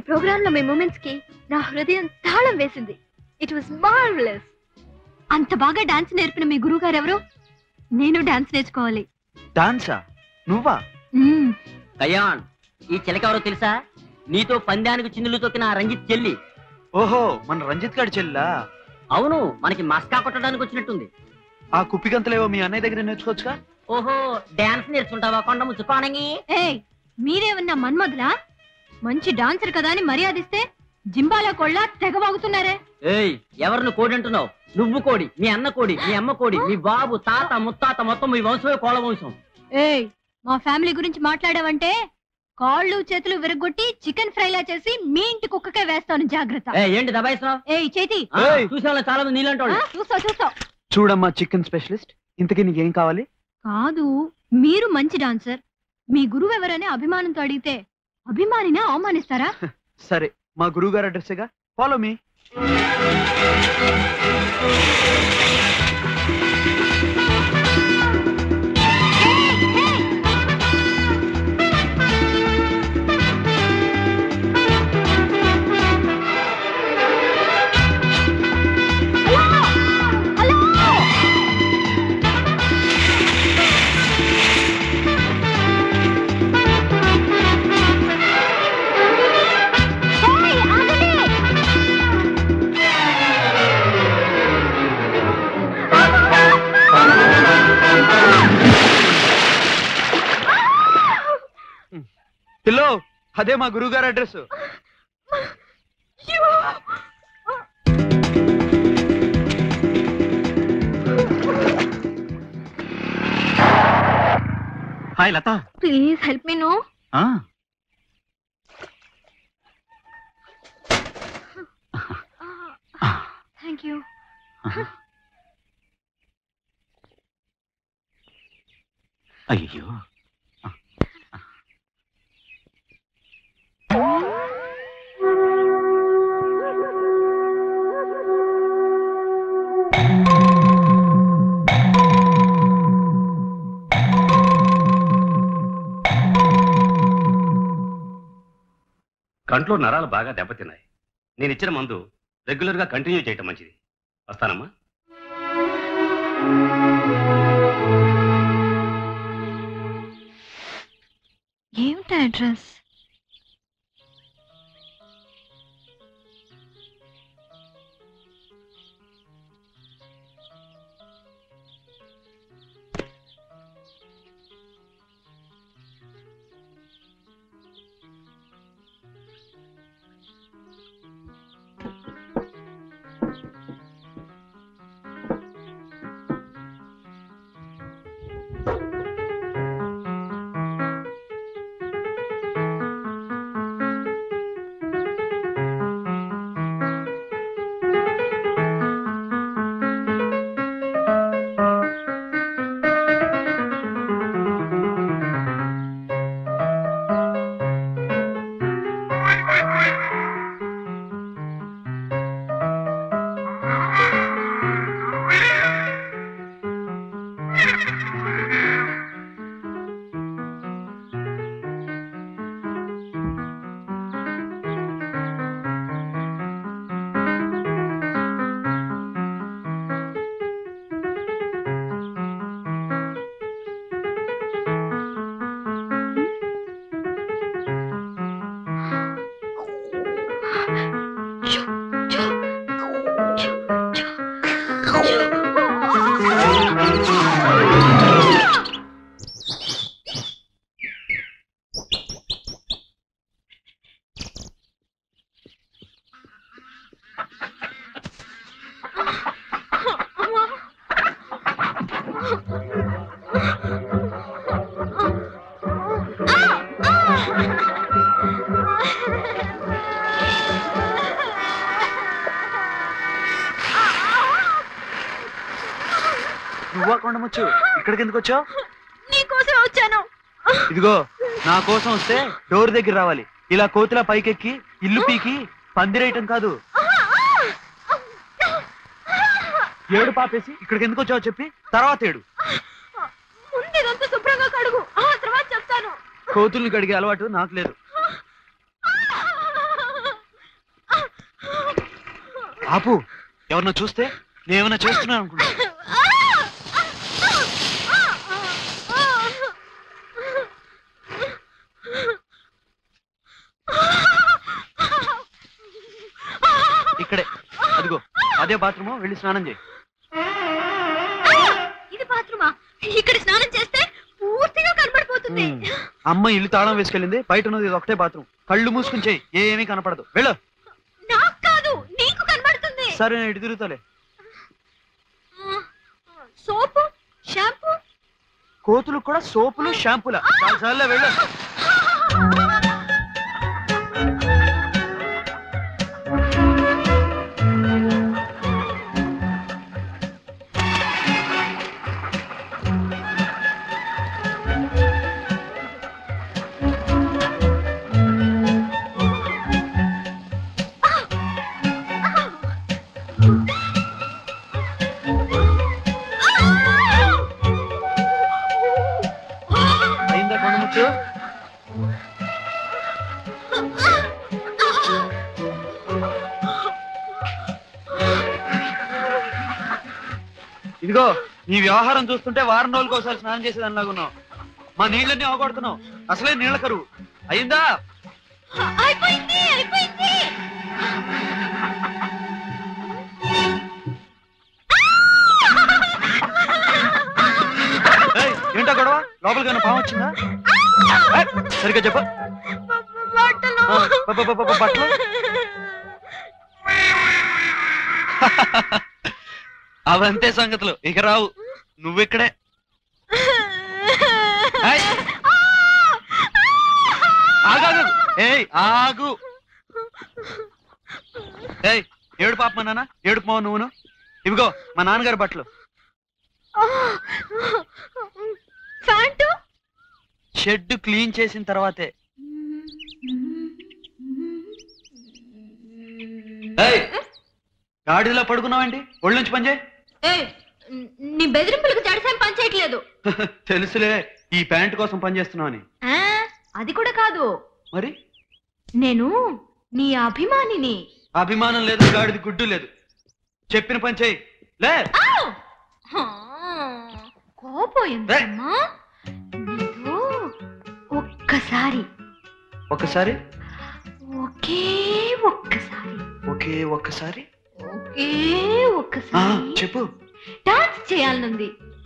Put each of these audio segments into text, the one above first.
Programme లో మీ moments కి నా హృదయం తాళం వేసింది ఇట్ వాస్ మార్వెలస్ అంత బాగా డాన్స్ నేర్పిన మీ గురువు గారు ఎవరు నేను డాన్స్ నేర్చుకోవాలి డాన్సా నువ్వా మ్మ్. కళ్యాణ్ ఈ చిలక ఎవరో తెలుసా నీతో పందానికి చిందులు తొక్కిన ఆ రంజిత్ చెల్లి ఓహో మన రంజిత్ గారి చెల్లా అవును మనకి మస్కా కొట్టడానికి వచ్చినట్టుంది ఆ కుప్పిగంతలేవో మీ అన్నయ్య దగ్గర నేర్చుకోవచ్చుగా ఓహో డాన్స్ నేర్చుకుంటావా కొండ ముచ్చుకోనగి ఏయ్ మీరేమన్నా మన్మధులా మంచి డాన్సర్ కదా అని మర్యాదిస్తే జింబాలో కొళ్ళ తెగవాగుతున్నారే ఏయ్ ఎవరిని కోడి అంటున్నావు నువ్వు కోడి మీ అన్న కోడి మీ అమ్మ కోడి మీ బాబు తాత ముత్తాత మొత్తం మీ వంశమే కోళ్ళ వంశం ఏయ్ మా ఫ్యామిలీ గురించి మాట్లాడావంటే కాళ్ళు చేతులు విరగొట్టి చికెన్ ఫ్రైలా చేసి మీ ఇంటి కుక్కకే వేస్తాను జాగ్రత్త ఏ ఏంటి దబాయిస్తున్నావు ఏయ్ చేతి ఏయ్. చూసే వాళ్ళు చాలా మంది నీళ్ళంటాడు చూస్తా చూస్తా చూడమ్మా చికెన్ స్పెషలిస్ట్ ఇంతకీ నీకేం కావాలి కాదు మీరు మంచి డాన్సర్ మీ గురువు ఎవరని అభిమానంతో అడిగితే అభిమానినా అవమానిస్తారా సరే మా గురువు గారు అడ్రస్గా ఫాలో మీ పిల్లో అదే మా గురువు గారి address hi Latha please help me no ఆ, థ్యాంక్ యూ అయ్యో కంట్లో నరాలు బాగా దెబ్బతిన్నాయి నేను ఇచ్చిన మందు రెగ్యులర్గా కంటిన్యూ చేయటం మంచిది వస్తానమ్మా ఏమిటి అడ్రస్ నువ్వా కొండముచ్చు ఇక్కడికి ఎందుకు వచ్చావు నీకోసం వచ్చాను ఇదిగో నా కోసం వస్తే డోర్ దగ్గర రావాలి ఇలా కోతిలా పైకెక్కి ఇల్లు పీకి పందిరేయటం కాదు ఏడు పాపేసి ఇక్కడికి ఎందుకు వచ్చావో చెప్పి తర్వాత ఏడు ముందు ఇదంతా శుభ్రంగా కడుగు ఆ తర్వాత చెప్తాను కోతుల్ని కడిగే అలవాటు నాకు లేదు ఆపు ఎవరన్నా చూస్తే నేనేమన్నా చేస్తున్నాను అనుకుంటా ఇక్కడే అదిగో అదే బాత్రూమ్ వెళ్ళి స్నానం చేయి ఇది బాత్రూమా ఇక్కడ స్నానం చేస్తే పూర్తిగా కనబడిపోతుంది ఉమ్. అమ్మ ఇల్లు తాళం వేసుకెళ్ళింది బయట ఉన్నది ఇది ఒకటే బాత్రూమ్ కళ్ళు మూసుకుని చేయి ఏమీ కనపడదు వెళ్ళు నాకు కాదు నీకు కనబడుతుంది సరే నేను ఇటు తిరుగుతాలే సోపు షాంపూ కోతులు కూడా సోపులు షాంపూల చాలా సార్లే వెళ్ళు అయిందా కొండముచ్చు ఇదిగో నీ వ్యవహారం చూస్తుంటే వారం రోజులకు ఒకసారి స్నానం చేసేదాని లాగున్నావు మా నీళ్ళన్నీ అవగొడుతున్నావు అసలే నీళ్ళ కరువు అయిందా అయిపోయింది అయిపోయింది ఏయ్, ఏంటో గొడవ లోపలికి పాము వచ్చిందా ఏయ్, సరిగ్గా చెప్పు బట్టలు ఆ, ప- ప- ప- ప- బట్టలు అవంతే సంగతులు ఇక రావు నువ్విక్కడే ఏయ్, ఆగాగు ఏయ్ ఆగు ఏయ్ ఏడు పాప మా నాన్న ఏడు పోవు నువ్వును ఇవిగో మా నాన్నగారి బట్టలు ప్యాంటు షెడ్ క్లీన్ చేసిన తర్వాతే ఏయ్ గాడిలో పడుకున్నావండి ఒళ్ళు నుంచి పని చేయి ఏయ్, నీ బెదిరింపులకు జడసేం పని చేయట్లేదు తెలుసులే ఈ ప్యాంట్ కోసం పని చేస్తున్నావని ఆ, అది కూడా కాదు మరి నేను నీ అభిమానిని అభిమానం లేదు గాడిది గుడ్డు లేదు చెప్పిన పని చేయి లే ఆవ్! హా, కోపం ఎందుకమ్మా నీతో ఒక్కసారి ఒక్కసారి ఒకే ఒక్కసారి ఒకే ఒక్కసారి ఒకే ఆ, ఒక్కసారి చెప్పు డాన్స్ చేయాలనుంది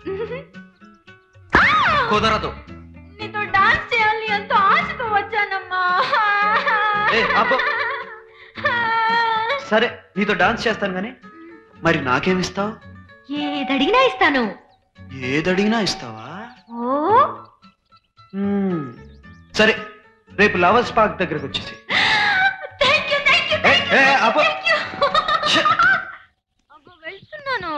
ఆ! కుదరదు నీతో డాన్స్ చేయాలని ఎంతో ఆశతో వచ్చానమ్మా ఏ, ఆపు. సరే నీతో డాన్స్ చేస్తాను గాని మరి నాకేమిస్తావు ఏదడిగినా ఇస్తాను ఏదడిగినా ఇస్తావా ఓ మ్మ్. సరే రేపు లవర్స్ పార్క్ దగ్గరకు వచ్చేసి థ్యాంక్ యూ థ్యాంక్ యూ ఏ, ఏ, ఆపు. ఛే, అబ్బో, వెళ్తున్నాను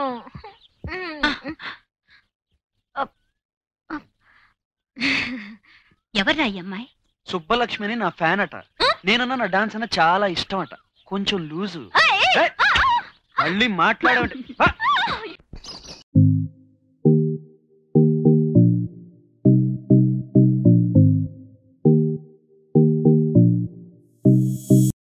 ఎవర్రా ఈ అమ్మాయి సుబ్బలక్ష్మిని నా ఫ్యాన్ అట నేనన్నా నా డాన్స్ అన్న చాలా ఇష్టం అట కొంచెం లూజు ఏయ్, ఏయ్, ఏ, మళ్ళీ మాట్లాడవండి